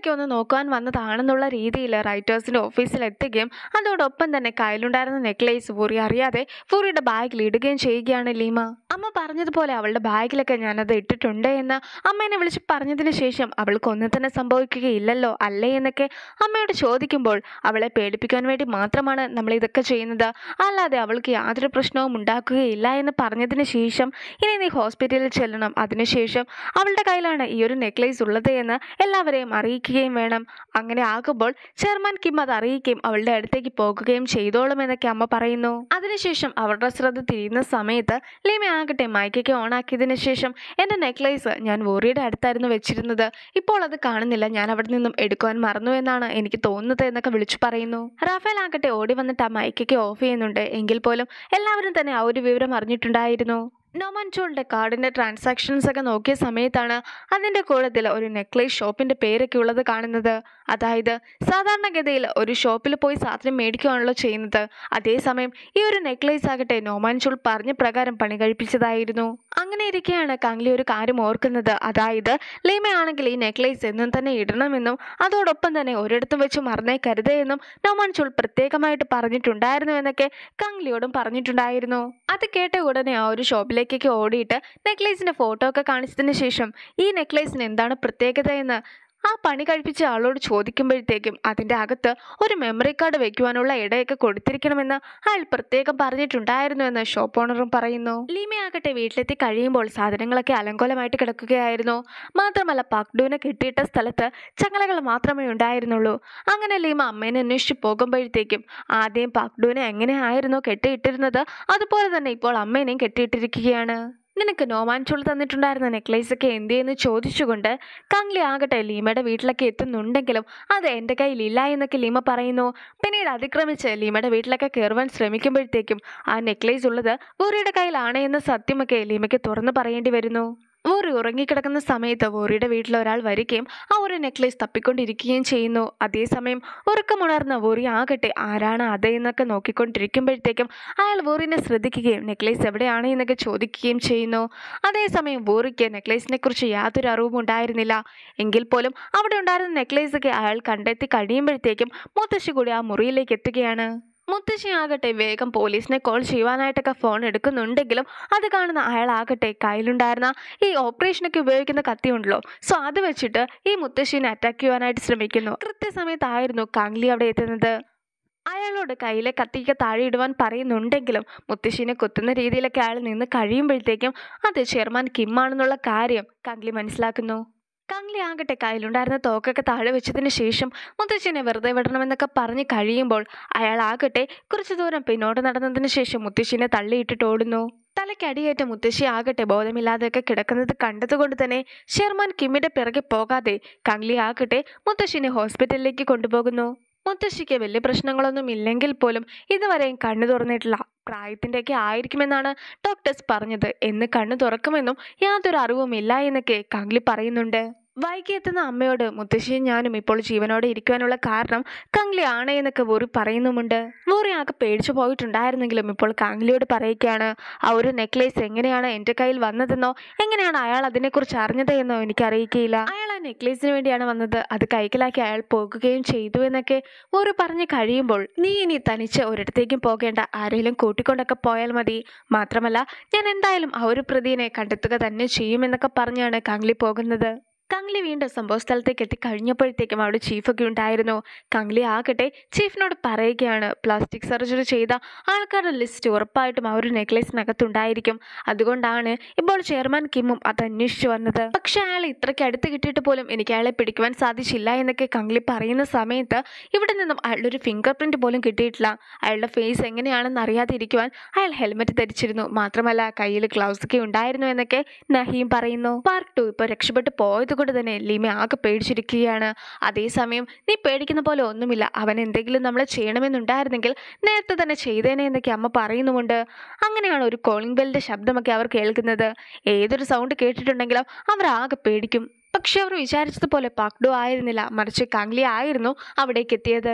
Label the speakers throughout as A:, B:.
A: കാര്യങ്ങളൊക്കെ ഒന്ന് നോക്കാൻ വന്നതാണെന്നുള്ള രീതിയിൽ റൈറ്റേഴ്സിന്റെ ഓഫീസിൽ എത്തുകയും അതോടൊപ്പം തന്നെ കയ്യിലുണ്ടായിരുന്ന നെക്ലേസ് പൂറി അറിയാതെ പൂറിയുടെ ബാഗിൽ ഇടുകയും ചെയ്യുകയാണ് ലീമ അമ്മ പറഞ്ഞതുപോലെ അവളുടെ ബാഗിലൊക്കെ ഞാനത് ഇട്ടിട്ടുണ്ട് എന്ന് അമ്മേനെ വിളിച്ച് പറഞ്ഞതിന് ശേഷം അവൾക്ക് ഒന്നും തന്നെ സംഭവിക്കുകയില്ലല്ലോ അല്ലേ എന്നൊക്കെ അമ്മയോട് ചോദിക്കുമ്പോൾ അവളെ പേടിപ്പിക്കാൻ വേണ്ടി മാത്രമാണ് നമ്മൾ ഇതൊക്കെ ചെയ്യുന്നത് അല്ലാതെ അവൾക്ക് യാതൊരു പ്രശ്നവും ഉണ്ടാക്കുകയില്ല എന്ന് പറഞ്ഞതിന് ശേഷം ഇനി നീ ഹോസ്പിറ്റലിൽ ചെല്ലണം അതിനുശേഷം അവളുടെ കയ്യിലാണ് ഈ ഒരു നെക്ലേസ് ഉള്ളത് എന്ന് എല്ലാവരെയും അറിയിക്കുകയും വേണം അങ്ങനെ ആകുമ്പോൾ ചെയർമാൻ കിം അത് അറിയിക്കുകയും അവളുടെ അടുത്തേക്ക് പോകുകയും ചെയ്തോളും എന്നൊക്കെ അമ്മ പറയുന്നു അതിനുശേഷം അവരുടെ ശ്രദ്ധ തിരിയുന്ന സമയത്ത് ലീമ ആകട്ടെ മൈക്കൊക്കെ ഓണാക്കിയതിനു ശേഷം എൻ്റെ നെക്ലേസ് ഞാൻ വോറിയുടെ അടുത്തായിരുന്നു വെച്ചിരുന്നത് ഇപ്പോൾ അത് കാണുന്നില്ല ഞാൻ അവിടെ നിന്നും എടുക്കുവാൻ മറന്നു എന്നാണ് എനിക്ക് തോന്നുന്നത് എന്നൊക്കെ വിളിച്ചു പറയുന്നു റാഫേൽ ആകട്ടെ ഓടി വന്നിട്ട് ആ മൈക്കൊക്കെ ഓഫ് ചെയ്യുന്നുണ്ട് എങ്കിൽ പോലും എല്ലാവരും തന്നെ ആ ഒരു വിവരം അറിഞ്ഞിട്ടുണ്ടായിരുന്നു നോമാൻ ചോളിൻ്റെ കാർഡിൻ്റെ ട്രാൻസാക്ഷൻസ് ഒക്കെ നോക്കിയ സമയത്താണ് അതിൻ്റെ കൂട്ടത്തിൽ ഒരു നെക്ലേസ് ഷോപ്പിൻ്റെ പേരൊക്കെ ഉള്ളത് കാണുന്നത് അതായത് സാധാരണഗതിയിൽ ഒരു ഷോപ്പിൽ പോയി സാധനം മേടിക്കുകയാണല്ലോ ചെയ്യുന്നത് അതേസമയം ഈ ഒരു നെക്ലേസ് ആകട്ടെ നോമാൻ ചോൾ പറഞ്ഞ പ്രകാരം പണി കഴിപ്പിച്ചതായിരുന്നു അങ്ങനെ ഇരിക്കെയാണ് കങ്ലി ഒരു കാര്യം ഓർക്കുന്നത് അതായത് ലീമയാണെങ്കിൽ ഈ നെക്ലേസ് എന്നും തന്നെ ഇടണമെന്നും അതോടൊപ്പം തന്നെ ഒരിടത്തും വെച്ച് മറന്നേക്കരുത് എന്നും നോമാൻ ചോൾ പ്രത്യേകമായിട്ട് പറഞ്ഞിട്ടുണ്ടായിരുന്നു എന്നൊക്കെ കങ്ലിയോടും പറഞ്ഞിട്ടുണ്ടായിരുന്നു അത് കേട്ട ഉടനെ ആ ഒരു ഷോപ്പിലേക്കൊക്കെ ഓടിയിട്ട് നെക്ലേസിന്റെ ഫോട്ടോ ഒക്കെ കാണിച്ചതിന് ശേഷം ഈ നെക്ലേസിന് എന്താണ് പ്രത്യേകത എന്ന് ആ പണി കഴിപ്പിച്ച ആളോട് ചോദിക്കുമ്പോഴത്തേക്കും അതിൻ്റെ അകത്ത് ഒരു മെമ്മറി കാർഡ് വെക്കുവാനുള്ള ഇടയൊക്കെ കൊടുത്തിരിക്കണമെന്ന് അയാൾ പ്രത്യേകം പറഞ്ഞിട്ടുണ്ടായിരുന്നു എന്ന് ഷോപ്പ് ഓണറും പറയുന്നു ലീമയാകട്ടെ വീട്ടിലെത്തി കഴിയുമ്പോൾ സാധനങ്ങളൊക്കെ അലങ്കോലമായിട്ട് കിടക്കുകയായിരുന്നു മാത്രമല്ല പക്ഡുവിനെ കെട്ടിയിട്ട സ്ഥലത്ത് ചങ്ങലകൾ മാത്രമേ ഉണ്ടായിരുന്നുള്ളൂ അങ്ങനെ ലീമ അമ്മേനെ അന്വേഷിച്ച് പോകുമ്പോഴത്തേക്കും ആദ്യം പക്ഡുവിനെ എങ്ങനെയായിരുന്നു കെട്ടിയിട്ടിരുന്നത് അതുപോലെ തന്നെ ഇപ്പോൾ അമ്മേനെയും കെട്ടിയിട്ടിരിക്കുകയാണ് നിനക്ക് നോമാൻ ചുളി തന്നിട്ടുണ്ടായിരുന്ന നെക്ലേസ് ഒക്കെ എന്തിയെന്ന് ചോദിച്ചുകൊണ്ട് കങ്ലി ആകട്ടെ ലീമയുടെ വീട്ടിലൊക്കെ എത്തുന്നുണ്ടെങ്കിലും അത് എൻ്റെ കയ്യിലില്ല എന്നൊക്കെ ലീമ പറയുന്നു പിന്നീട് അതിക്രമിച്ച് ലീമയുടെ വീട്ടിലൊക്കെ കയറുവാൻ ശ്രമിക്കുമ്പോഴത്തേക്കും ആ നെക്ലേസ് ഉള്ളത് വോറിയുടെ കയ്യിലാണ് എന്ന സത്യമൊക്കെ ലീമയ്ക്ക് തുറന്നു പറയേണ്ടി വരുന്നു വോറി ഉറങ്ങിക്കിടക്കുന്ന സമയത്ത് വോറിയുടെ വീട്ടിൽ ഒരാൾ വരികയും ആ ഒരു നെക്ലേസ് തപ്പിക്കൊണ്ടിരിക്കുകയും ചെയ്യുന്നു അതേസമയം ഉറക്കമുണർന്ന വോറി ആകട്ടെ ആരാണ് അത് എന്നൊക്കെ നോക്കിക്കൊണ്ടിരിക്കുമ്പോഴത്തേക്കും അയാൾ വോറിനെ ശ്രദ്ധിക്കുകയും നെക്ലേസ് എവിടെയാണ് എന്നൊക്കെ ചോദിക്കുകയും ചെയ്യുന്നു അതേസമയം വോറിക്ക് നെക്ലേസിനെ കുറിച്ച് യാതൊരു അറിവും ഉണ്ടായിരുന്നില്ല എങ്കിൽ പോലും അവിടെ ഉണ്ടായിരുന്ന നെക്ലേസ് ഒക്കെ അയാൾ കണ്ടെത്തി കഴിയുമ്പോഴത്തേക്കും മുത്തശ്ശി കൂടി ആ മുറിയിലേക്ക് എത്തുകയാണ് മുത്തശ്ശി ആകട്ടെ വേഗം പോലീസിനെ കോൾ ചെയ്യുവാനായിട്ടൊക്കെ ഫോൺ എടുക്കുന്നുണ്ടെങ്കിലും അത് കാണുന്ന അയാളാകട്ടെ കയ്യിലുണ്ടായിരുന്ന ഈ ഓപ്പറേഷനൊക്കെ ഉപയോഗിക്കുന്ന കത്തിയുണ്ടല്ലോ സോ അത് വെച്ചിട്ട് ഈ മുത്തശ്ശീനെ അറ്റാക്ക് ചെയ്യുവാനായിട്ട് ശ്രമിക്കുന്നു കൃത്യസമയത്തായിരുന്നു കാംഗ്ലി അവിടെ എത്തുന്നത് അയാളോട് കയ്യിലെ കത്തിക്ക് താഴെ ഇടുവാൻ പറയുന്നുണ്ടെങ്കിലും മുത്തശ്ശീനെ കുത്തുന്ന രീതിയിലൊക്കെ അയാൾ നിന്ന് കഴിയുമ്പോഴത്തേക്കും അത് ചെയർമാൻ കിം ആണെന്നുള്ള കാര്യം കങ്ലി മനസ്സിലാക്കുന്നു കങ്ലി ആകട്ടെ കയ്യിലുണ്ടായിരുന്ന തോക്കൊക്കെ താഴെ വെച്ചതിന് ശേഷം മുത്തശ്ശിനെ വെറുതെ വിടണമെന്നൊക്കെ പറഞ്ഞ് കഴിയുമ്പോൾ അയാൾ ആകട്ടെ കുറച്ചു ദൂരം പിന്നോട്ട് നടന്നതിന് ശേഷം മുത്തശ്ശിനെ തള്ളിയിട്ടിട്ട് ഓടുന്നു തലയ്ക്കടിയേറ്റ മുത്തശ്ശി ആകട്ടെ ബോധമില്ലാതെയൊക്കെ കിടക്കുന്നത് കണ്ടതുകൊണ്ട് തന്നെ ഷെർമാൻ കിമ്മിന്റെ പിറകെ പോകാതെ കങ്ലി ആകട്ടെ മുത്തശ്ശിനെ ഹോസ്പിറ്റലിലേക്ക് കൊണ്ടുപോകുന്നു മുത്തശ്ശിക്ക് വലിയ പ്രശ്നങ്ങളൊന്നും ഇല്ലെങ്കിൽ പോലും ഇതുവരെയും കണ്ണു തുറന്നിട്ടില്ല പ്രായത്തിൻ്റെയൊക്കെ ആയിരിക്കുമെന്നാണ് ഡോക്ടേഴ്സ് പറഞ്ഞത് എന്ന് കണ്ണു തുറക്കുമെന്നും യാതൊരു അറിവുമില്ല എന്നൊക്കെ കങ്ലി പറയുന്നുണ്ട് വൈകി എത്തുന്ന അമ്മയോട് മുത്തശ്ശിയും ഞാനും ഇപ്പോൾ ജീവനോടെ ഇരിക്കുവാനുള്ള കാരണം കങ്ലി ആണ് എന്നൊക്കെ വോറി പറയുന്നുമുണ്ട് വോറി ആകെ പേടിച്ചു പോയിട്ടുണ്ടായിരുന്നെങ്കിലും ഇപ്പോൾ കങ്ലിയോട് പറയുകയാണ് ആ ഒരു നെക്ലേസ് എങ്ങനെയാണ് എൻ്റെ കയ്യിൽ വന്നതെന്നോ എങ്ങനെയാണ് അയാൾ അതിനെക്കുറിച്ച് അറിഞ്ഞത് എന്നോ എനിക്ക് അറിയിക്കുകയില്ല അയാൾ ആ നെക്ലേസിന് വേണ്ടിയാണ് വന്നത് അത് കൈക്കലാക്കി അയാൾ പോകുകയും ചെയ്തു എന്നൊക്കെ വോറി പറഞ്ഞു കഴിയുമ്പോൾ നീ ഇനി തനിച്ച് ഒരിടത്തേക്കും പോകേണ്ട ആരെങ്കിലും കൂട്ടിക്കൊണ്ടൊക്കെ പോയാൽ മതി മാത്രമല്ല ഞാൻ എന്തായാലും ആ ഒരു പ്രതിയെ കണ്ടെത്തുക തന്നെ ചെയ്യുമെന്നൊക്കെ പറഞ്ഞാണ് കങ്ലി പോകുന്നത് കങ്ലി വീണ്ടും സംഭവ സ്ഥലത്തേക്ക് എത്തിക്കഴിഞ്ഞപ്പോഴത്തേക്കും അവിടെ ചീഫൊക്കെ ഉണ്ടായിരുന്നു കങ്ലി ആകട്ടെ ചീഫിനോട് പറയുകയാണ് പ്ലാസ്റ്റിക് സർജറി ചെയ്ത ആൾക്കാരുടെ ലിസ്റ്റ് ഉറപ്പായിട്ടും ആ ഒരു നെക്ലേസിനകത്തുണ്ടായിരിക്കും അതുകൊണ്ടാണ് ഇപ്പോൾ ചെയർമാൻ കിമ്മും അത് അന്വേഷിച്ചു വന്നത് പക്ഷെ അയാൾ ഇത്രയ്ക്ക് അടുത്ത് കിട്ടിയിട്ട് പോലും എനിക്ക് അയാളെ പിടിക്കുവാൻ സാധിച്ചില്ല എന്നൊക്കെ കങ്ലി പറയുന്ന സമയത്ത് ഇവിടെ നിന്നും അയാളുടെ ഒരു ഫിംഗർ പ്രിന്റ് പോലും കിട്ടിയിട്ടില്ല അയാളുടെ ഫേസ് എങ്ങനെയാണെന്ന് അറിയാതെ ഇരിക്കുവാൻ അയാൾ ഹെൽമെറ്റ് ധരിച്ചിരുന്നു മാത്രമല്ല കയ്യിൽ ഗ്ലൗസ് ഒക്കെ ഉണ്ടായിരുന്നു എന്നൊക്കെ നഹീം പറയുന്നു പാർക്ക് ടു ഇപ്പോൾ രക്ഷപ്പെട്ടു പോയത് കൊണ്ട് തന്നെ ലീമ ആകെ പേടിച്ചിരിക്കുകയാണ് അതേസമയം നീ പേടിക്കുന്ന പോലെ ഒന്നുമില്ല അവൻ എന്തെങ്കിലും നമ്മളെ ചെയ്യണമെന്നുണ്ടായിരുന്നെങ്കിൽ നേരത്തെ തന്നെ ചെയ്തേനെ എന്നൊക്കെ അമ്മ പറയുന്നുമുണ്ട് അങ്ങനെയാണ് ഒരു കോളിംഗ് ബെല്ലിന്റെ ശബ്ദമൊക്കെ അവർ കേൾക്കുന്നത് ഏതൊരു സൗണ്ട് കേട്ടിട്ടുണ്ടെങ്കിലും അവർ ആകെ പേടിക്കും പക്ഷെ അവർ വിചാരിച്ചതുപോലെ പാക്ഡോ ആയിരുന്നില്ല മറിച്ച് കാംഗ്ലി ആയിരുന്നു അവിടേക്ക് എത്തിയത്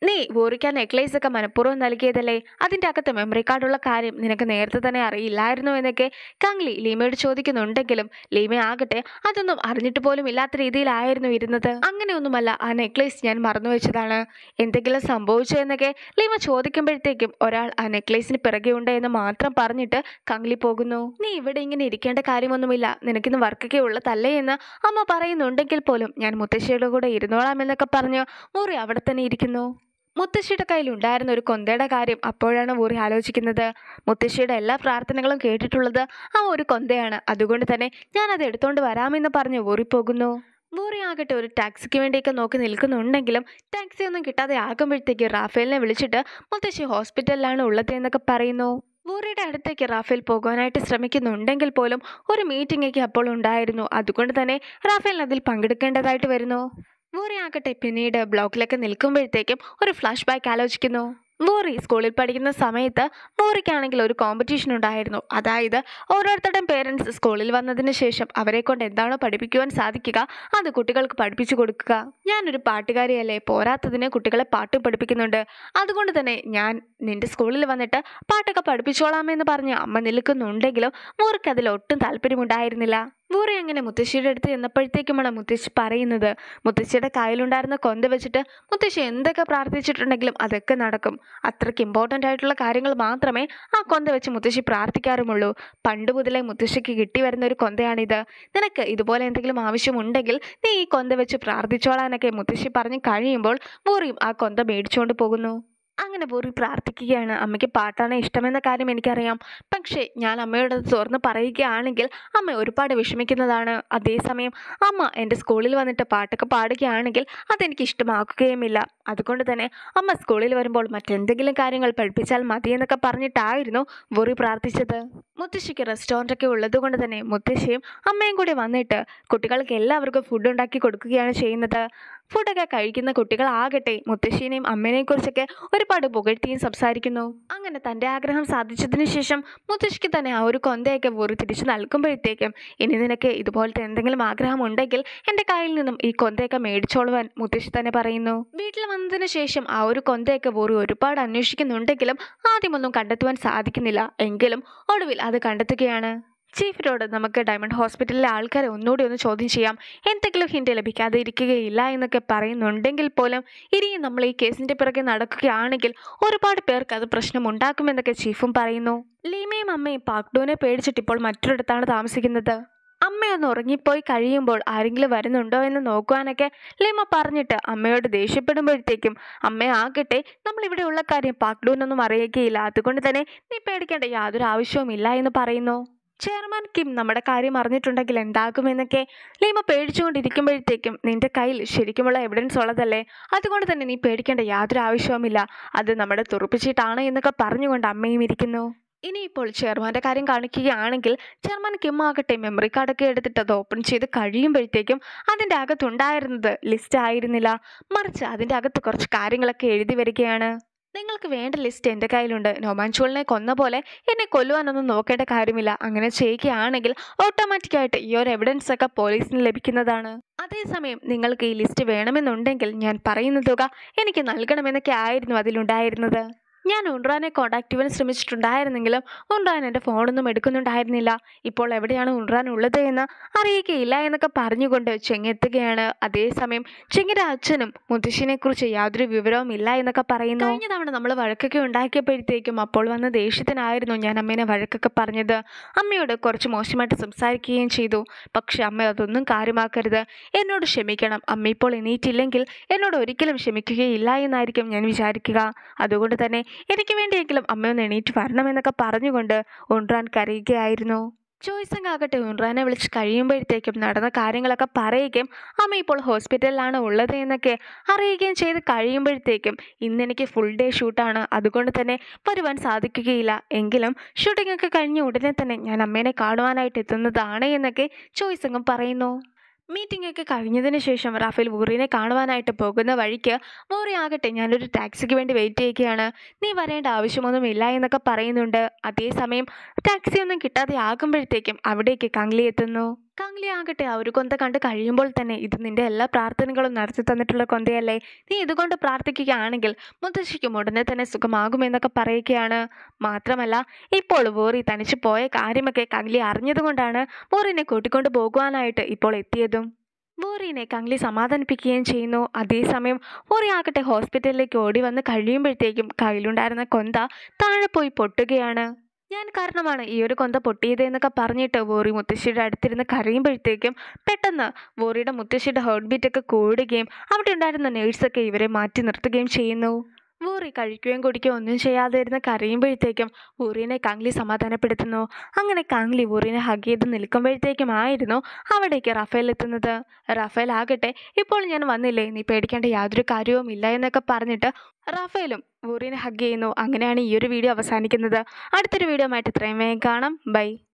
A: നീ വൂറിക്കാൻ നെക്ലേസ് ഒക്കെ മനഃപൂർവ്വം നൽകിയതല്ലേ അതിൻ്റെ അകത്ത് മെമ്മറി കാർഡുള്ള കാര്യം നിനക്ക് നേരത്തെ തന്നെ അറിയില്ലായിരുന്നോ എന്നൊക്കെ കങ്ലി ലീമയോട് ചോദിക്കുന്നുണ്ടെങ്കിലും ലീമ ആകട്ടെ അതൊന്നും അറിഞ്ഞിട്ട് പോലും ഇല്ലാത്ത രീതിയിലായിരുന്നു ഇരുന്നത് അങ്ങനെയൊന്നുമല്ല ആ നെക്ലേസ് ഞാൻ മറന്നു വെച്ചതാണ് എന്തെങ്കിലും സംഭവിച്ചോ എന്നൊക്കെ ലീമ ചോദിക്കുമ്പോഴത്തേക്കും ഒരാൾ ആ നെക്ലേസിന് പിറകെ ഉണ്ട് എന്ന് മാത്രം പറഞ്ഞിട്ട് കങ്ലി പോകുന്നു നീ ഇവിടെ ഇങ്ങനെ ഇരിക്കേണ്ട കാര്യമൊന്നുമില്ല നിനക്കിന്ന് വർക്കൊക്കെ ഉള്ളതല്ലേ എന്ന് അമ്മ പറയുന്നുണ്ടെങ്കിൽ പോലും ഞാൻ മുത്തശ്ശിയുടെ കൂടെ ഇരുന്നോളാം എന്നൊക്കെ പറഞ്ഞ് മുറി അവിടെ തന്നെ ഇരിക്കുന്നു മുത്തശ്ശിയുടെ കയ്യിലുണ്ടായിരുന്ന ഒരു കൊന്തയുടെ കാര്യം അപ്പോഴാണ് ഊറി ആലോചിക്കുന്നത് മുത്തശ്ശിയുടെ എല്ലാ പ്രാർത്ഥനകളും കേട്ടിട്ടുള്ളത് ആ ഒരു കൊന്തയാണ് അതുകൊണ്ട് തന്നെ ഞാൻ അത് എടുത്തോണ്ട് വരാമെന്ന് പറഞ്ഞ് ഊറിപ്പോകുന്നു വൂറി ആകട്ടെ ഒരു ടാക്സിക്ക് വേണ്ടിയൊക്കെ നോക്കി നിൽക്കുന്നുണ്ടെങ്കിലും ടാക്സി ഒന്നും കിട്ടാതെ ആകുമ്പോഴത്തേക്ക് റാഫേലിനെ വിളിച്ചിട്ട് മുത്തശ്ശി ഹോസ്പിറ്റലിലാണ് ഉള്ളത് എന്നൊക്കെ പറയുന്നു വൂറിയുടെ അടുത്തേക്ക് റാഫേൽ പോകാനായിട്ട് ശ്രമിക്കുന്നുണ്ടെങ്കിൽ പോലും ഒരു മീറ്റിംഗ് ഒക്കെ അപ്പോൾ ഉണ്ടായിരുന്നു അതുകൊണ്ട് തന്നെ റാഫേലിന് അതിൽ പങ്കെടുക്കേണ്ടതായിട്ട് വരുന്നു വൂറി ആകട്ടെ പിന്നീട് ബ്ലോക്കിലൊക്കെ നിൽക്കുമ്പോഴത്തേക്കും ഒരു ഫ്ലാഷ് ബാക്ക് ആലോചിക്കുന്നു വൂറി സ്കൂളിൽ പഠിക്കുന്ന സമയത്ത് വൂറിക്കാണെങ്കിൽ ഒരു കോമ്പറ്റീഷൻ ഉണ്ടായിരുന്നു അതായത് ഓരോരുത്തരുടെയും പേരൻസ് സ്കൂളിൽ വന്നതിന് ശേഷം അവരെ കൊണ്ട് എന്താണോ പഠിപ്പിക്കുവാൻ സാധിക്കുക അത് കുട്ടികൾക്ക് പഠിപ്പിച്ചു കൊടുക്കുക ഞാനൊരു പാട്ടുകാരിയല്ലേ പോരാത്തതിന് കുട്ടികളെ പാട്ടും പഠിപ്പിക്കുന്നുണ്ട് അതുകൊണ്ട് തന്നെ ഞാൻ നിന്റെ സ്കൂളിൽ വന്നിട്ട് പാട്ടൊക്കെ പഠിപ്പിച്ചോളാമെന്ന് പറഞ്ഞ് അമ്മ നിൽക്കുന്നുണ്ടെങ്കിലും വൂറിക്ക് അതിൽ ഒട്ടും താല്പര്യമുണ്ടായിരുന്നില്ല വൂറി അങ്ങനെ മുത്തശ്ശിയുടെ അടുത്ത് ചെന്നപ്പോഴത്തേക്കുമാണ് മുത്തശ്ശി പറയുന്നത് മുത്തശ്ശിയുടെ കയ്യിലുണ്ടായിരുന്ന കൊന്ത വെച്ചിട്ട് മുത്തശ്ശി എന്തൊക്കെ പ്രാർത്ഥിച്ചിട്ടുണ്ടെങ്കിലും അതൊക്കെ നടക്കും അത്രയ്ക്ക് ഇമ്പോർട്ടൻ്റ് ആയിട്ടുള്ള കാര്യങ്ങൾ മാത്രമേ ആ കൊന്ത വെച്ച് മുത്തശ്ശി പ്രാർത്ഥിക്കാറുമുള്ളൂ പണ്ട് മുതലേ മുത്തശ്ശിക്ക് കിട്ടി വരുന്ന ഒരു കൊന്തയാണിത് നിനക്ക് ഇതുപോലെ എന്തെങ്കിലും ആവശ്യമുണ്ടെങ്കിൽ നീ ഈ കൊന്ത വെച്ച് പ്രാർത്ഥിച്ചോളാനൊക്കെ മുത്തശ്ശി പറഞ്ഞ് കഴിയുമ്പോൾ വൂറിയും ആ കൊന്ത മേടിച്ചുകൊണ്ട് പോകുന്നു അങ്ങനെ പൂറി പ്രാർത്ഥിക്കുകയാണ് അമ്മയ്ക്ക് പാട്ടാണ് ഇഷ്ടമെന്ന കാര്യം എനിക്കറിയാം പക്ഷേ ഞാൻ അമ്മയോട് അത് തുറന്ന് പറയുകയാണെങ്കിൽ അമ്മ ഒരുപാട് വിഷമിക്കുന്നതാണ് അതേസമയം അമ്മ എൻ്റെ സ്കൂളിൽ വന്നിട്ട് പാട്ടൊക്കെ പാടുകയാണെങ്കിൽ അതെനിക്ക് ഇഷ്ടമാക്കുകയുമില്ല അതുകൊണ്ട് തന്നെ അമ്മ സ്കൂളിൽ വരുമ്പോൾ മറ്റെന്തെങ്കിലും കാര്യങ്ങൾ പഠിപ്പിച്ചാൽ മതിയെന്നൊക്കെ പറഞ്ഞിട്ടായിരുന്നു വൂറി പ്രാർത്ഥിച്ചത് മുത്തശ്ശിക്ക് റെസ്റ്റോറൻ്റ് ഒക്കെ ഉള്ളത് കൊണ്ട് തന്നെ മുത്തശ്ശിയും അമ്മയും കൂടി വന്നിട്ട് കുട്ടികൾക്ക് എല്ലാവർക്കും ഫുഡ് ഉണ്ടാക്കി കൊടുക്കുകയാണ് ചെയ്യുന്നത് ഫുഡൊക്കെ കഴിക്കുന്ന കുട്ടികളാകട്ടെ മുത്തശ്ശീനെയും അമ്മേനെയും കുറിച്ചൊക്കെ ഒരുപാട് പുകഴ്ത്തിയും സംസാരിക്കുന്നു അങ്ങനെ തൻ്റെ ആഗ്രഹം സാധിച്ചതിന് ശേഷം മുത്തശ്ശിക്ക് തന്നെ ആ ഒരു കൊന്തയൊക്കെ വൂറി തിരിച്ചു നൽകുമ്പോഴത്തേക്കും ഇനി നിനക്ക് ഇതുപോലത്തെ എന്തെങ്കിലും ആഗ്രഹം ഉണ്ടെങ്കിൽ എൻ്റെ കയ്യിൽ നിന്നും ഈ കൊന്തയൊക്കെ മേടിച്ചോളുവാൻ മുത്തശ്ശി തന്നെ പറയുന്നു വീട്ടിൽ വന്നതിന് ശേഷം ആ ഒരു കൊന്തയൊക്കെ വൂറി ഒരുപാട് അന്വേഷിക്കുന്നുണ്ടെങ്കിലും ആദ്യമൊന്നും കണ്ടെത്തുവാൻ സാധിക്കുന്നില്ല എങ്കിലും ഒടുവിൽ അത് കണ്ടെത്തുകയാണ് ചീഫിനോട് നമുക്ക് ഡയമണ്ട് ഹോസ്പിറ്റലിലെ ആൾക്കാരെ ഒന്നുകൂടി ഒന്ന് ചോദ്യം ചെയ്യാം എന്തെങ്കിലും ഹിന്റ് ലഭിക്കാതെ ഇരിക്കുകയില്ല എന്നൊക്കെ പറയുന്നുണ്ടെങ്കിൽ പോലും ഇനിയും നമ്മൾ ഈ കേസിന്റെ പിറകെ നടക്കുകയാണെങ്കിൽ ഒരുപാട് പേർക്ക് അത് പ്രശ്നം ഉണ്ടാക്കുമെന്നൊക്കെ ചീഫും പറയുന്നു ലീമയും അമ്മയും പാക്ഡോനെ പേടിച്ചിട്ട് ഇപ്പോൾ മറ്റൊരിടത്താണ് താമസിക്കുന്നത് അമ്മയൊന്ന് ഉറങ്ങിപ്പോയി കഴിയുമ്പോൾ ആരെങ്കിലും വരുന്നുണ്ടോ എന്ന് നോക്കുവാനൊക്കെ ലീമ പറഞ്ഞിട്ട് അമ്മയോട് ദേഷ്യപ്പെടുമ്പോഴത്തേക്കും അമ്മ ആകട്ടെ നമ്മൾ ഇവിടെ ഉള്ള കാര്യം പാക്ഡോനൊന്നും അറിയിക്കുകയില്ല അതുകൊണ്ട് തന്നെ നീ പേടിക്കേണ്ട യാതൊരു ആവശ്യവുമില്ല എന്ന് പറയുന്നു ചെയർമാൻ കിം നമ്മുടെ കാര്യം അറിഞ്ഞിട്ടുണ്ടെങ്കിൽ എന്താകുമെന്നൊക്കെ ലീമ പേടിച്ചുകൊണ്ടിരിക്കുമ്പോഴത്തേക്കും നിന്റെ കയ്യിൽ ശരിക്കുമുള്ള എവിഡൻസ് ഉള്ളതല്ലേ അതുകൊണ്ട് തന്നെ നീ പേടിക്കേണ്ട യാതൊരു ആവശ്യവുമില്ല അത് നമ്മുടെ തുറപ്പിച്ചിട്ടാണ് എന്നൊക്കെ പറഞ്ഞുകൊണ്ട് അമ്മയും ഇരിക്കുന്നു ഇനിയിപ്പോൾ ചെയർമാൻ്റെ കാര്യം കാണിക്കുകയാണെങ്കിൽ ചെയർമാൻ കിം ആകട്ടെ മെമ്മറി കാർഡൊക്കെ എടുത്തിട്ട് അത് ഓപ്പൺ ചെയ്ത് കഴിയുമ്പോഴത്തേക്കും അതിൻ്റെ അകത്തുണ്ടായിരുന്നത് ലിസ്റ്റ് ആയിരുന്നില്ല മറിച്ച് അതിൻ്റെ അകത്ത് കുറച്ച് കാര്യങ്ങളൊക്കെ എഴുതി വരികയാണ് നിങ്ങൾക്ക് വേണ്ട ലിസ്റ്റ് എൻ്റെ കയ്യിലുണ്ട് നൊമാൻചോളിനെ കൊന്ന പോലെ എന്നെ കൊല്ലുവാനൊന്നും നോക്കേണ്ട കാര്യമില്ല അങ്ങനെ ചെയ്യുകയാണെങ്കിൽ ഓട്ടോമാറ്റിക്കായിട്ട് ഈ ഒരു എവിഡൻസ് ഒക്കെ പോലീസിന് ലഭിക്കുന്നതാണ് അതേസമയം നിങ്ങൾക്ക് ഈ ലിസ്റ്റ് വേണമെന്നുണ്ടെങ്കിൽ ഞാൻ പറയുന്ന തുക എനിക്ക് നൽകണമെന്നൊക്കെ ആയിരുന്നു അതിലുണ്ടായിരുന്നത് ഞാൻ ഉൺറാനെ കോൺടാക്ട് ചെയ്യാൻ ശ്രമിച്ചിട്ടുണ്ടായിരുന്നെങ്കിലും ഉൺറാൻ എൻ്റെ ഫോണൊന്നും എടുക്കുന്നുണ്ടായിരുന്നില്ല ഇപ്പോൾ എവിടെയാണ് ഉൺറാൻ ഉള്ളത് എന്ന് അറിയിക്കുകയില്ല എന്നൊക്കെ പറഞ്ഞുകൊണ്ട് ചെങ്ങെത്തുകയാണ് അതേസമയം ചെങ്ങിൻ്റെ അച്ഛനും മുത്തശ്ശിനെ കുറിച്ച് യാതൊരു വിവരവും ഇല്ല എന്നൊക്കെ പറയുന്നു കഴിഞ്ഞ തവണ നമ്മൾ വഴക്കൊക്കെ ഉണ്ടാക്കിയപ്പോഴത്തേക്കും അപ്പോൾ വന്ന ദേഷ്യത്തിനായിരുന്നു ഞാൻ അമ്മേനെ വഴക്കൊക്കെ പറഞ്ഞത് അമ്മയോട് കുറച്ച് മോശമായിട്ട് സംസാരിക്കുകയും ചെയ്തു പക്ഷെ അമ്മ അതൊന്നും കാര്യമാക്കരുത് എന്നോട് ക്ഷമിക്കണം അമ്മ ഇപ്പോൾ എണീറ്റില്ലെങ്കിൽ എന്നോട് ഒരിക്കലും ക്ഷമിക്കുകയില്ല എന്നായിരിക്കും ഞാൻ വിചാരിക്കുക അതുകൊണ്ട് തന്നെ എനിക്ക് വേണ്ടിയെങ്കിലും അമ്മയൊന്ന് എണീറ്റ് വരണമെന്നൊക്കെ പറഞ്ഞുകൊണ്ട് ഉൺറാൻ കരയുകയായിരുന്നു ചോയ്സങ് ആകട്ടെ ഉൺറാനെ വിളിച്ച് കഴിയുമ്പോഴത്തേക്കും നടന്ന കാര്യങ്ങളൊക്കെ പറയുകയും അമ്മ ഇപ്പോൾ ഹോസ്പിറ്റലിലാണ് ഉള്ളത് എന്നൊക്കെ അറിയുകയും ചെയ്ത് കഴിയുമ്പോഴത്തേക്കും ഇന്ന് എനിക്ക് ഫുൾ ഡേ ഷൂട്ടാണ് അതുകൊണ്ട് തന്നെ വരുവാൻ സാധിക്കുകയില്ല എങ്കിലും ഷൂട്ടിംഗ് ഒക്കെ കഴിഞ്ഞ ഉടനെ തന്നെ ഞാൻ അമ്മേനെ കാണുവാനായിട്ട് എത്തുന്നതാണ് എന്നൊക്കെ ചോയ്സങ്ങും പറയുന്നു മീറ്റിംഗ് ഒക്കെ കഴിഞ്ഞതിന് ശേഷം റാഫേൽ വൂറിനെ കാണുവാനായിട്ട് പോകുന്ന വഴിക്ക് വൂറി ആകട്ടെ ഞാനൊരു ടാക്സിക്ക് വേണ്ടി വെയിറ്റ് ചെയ്യുകയാണ് നീ വരേണ്ട ആവശ്യമൊന്നുമില്ല എന്നൊക്കെ പറയുന്നുണ്ട് അതേസമയം ടാക്സി ഒന്നും കിട്ടാതെ ആകുമ്പോഴത്തേക്കും അവിടേക്ക് കങ്ലി എത്തുന്നു കങ്ലി ആകട്ടെ ആ ഒരു കൊന്ത കണ്ട് കഴിയുമ്പോൾ തന്നെ ഇത് നിന്റെ എല്ലാ പ്രാർത്ഥനകളും നടത്തി തന്നിട്ടുള്ള കൊന്തയല്ലേ നീ ഇതുകൊണ്ട് പ്രാർത്ഥിക്കുകയാണെങ്കിൽ മുത്തശ്ശിക്കും ഉടനെ തന്നെ സുഖമാകുമെന്നൊക്കെ പറയുകയാണ് മാത്രമല്ല ഇപ്പോൾ വോറി തനിച്ചു പോയ കാര്യമൊക്കെ കങ്ലി അറിഞ്ഞതുകൊണ്ടാണ് വോറിനെ കൂട്ടിക്കൊണ്ട് പോകുവാനായിട്ട് ഇപ്പോൾ എത്തിയതും വോറിനെ കങ്ലി സമാധാനിപ്പിക്കുകയും ചെയ്യുന്നു അതേസമയം വോറി ആകട്ടെ ഹോസ്പിറ്റലിലേക്ക് ഓടി വന്ന് കഴിയുമ്പോഴത്തേക്കും കയ്യിലുണ്ടായിരുന്ന കൊന്ത താഴെ പോയി പൊട്ടുകയാണ് ഞാൻ കാരണമാണ് ഈ ഒരു കൊന്ത പൊട്ടിയത് എന്നൊക്കെ പറഞ്ഞിട്ട് വോറി മുത്തശ്ശിയുടെ അടുത്തിരുന്ന് കരയുമ്പോഴത്തേക്കും പെട്ടെന്ന് വോറിയുടെ മുത്തശ്ശിയുടെ ഹേർട്ട് ബീറ്റ് ഒക്കെ കൂടുകയും അവിടെ ഉണ്ടായിരുന്ന നേഴ്സൊക്കെ ഇവരെ മാറ്റി നിർത്തുകയും ചെയ്യുന്നു വൂറി കഴിക്കുകയും കുടിക്കുകയും ഒന്നും ചെയ്യാതെ ഇരുന്ന് കരയുമ്പോഴത്തേക്കും വൂറിനെ കാങ്ലി സമാധാനപ്പെടുത്തുന്നു അങ്ങനെ കാങ്ലി വൂറിനെ ഹഗ് ചെയ്ത് നിൽക്കുമ്പോഴത്തേക്കും ആയിരുന്നു അവിടേക്ക് റഫേൽ എത്തുന്നത് റഫേൽ ആകട്ടെ ഇപ്പോൾ ഞാൻ വന്നില്ലേ നീ പേടിക്കേണ്ട യാതൊരു കാര്യവും ഇല്ല എന്നൊക്കെ പറഞ്ഞിട്ട് റഫേലും വൂറിനെ ഹഗ് ചെയ്യുന്നു അങ്ങനെയാണ് ഈ ഒരു വീഡിയോ അവസാനിക്കുന്നത് അടുത്തൊരു വീഡിയോ ആയിട്ട് ഇത്രയും വേഗം കാണാം ബൈ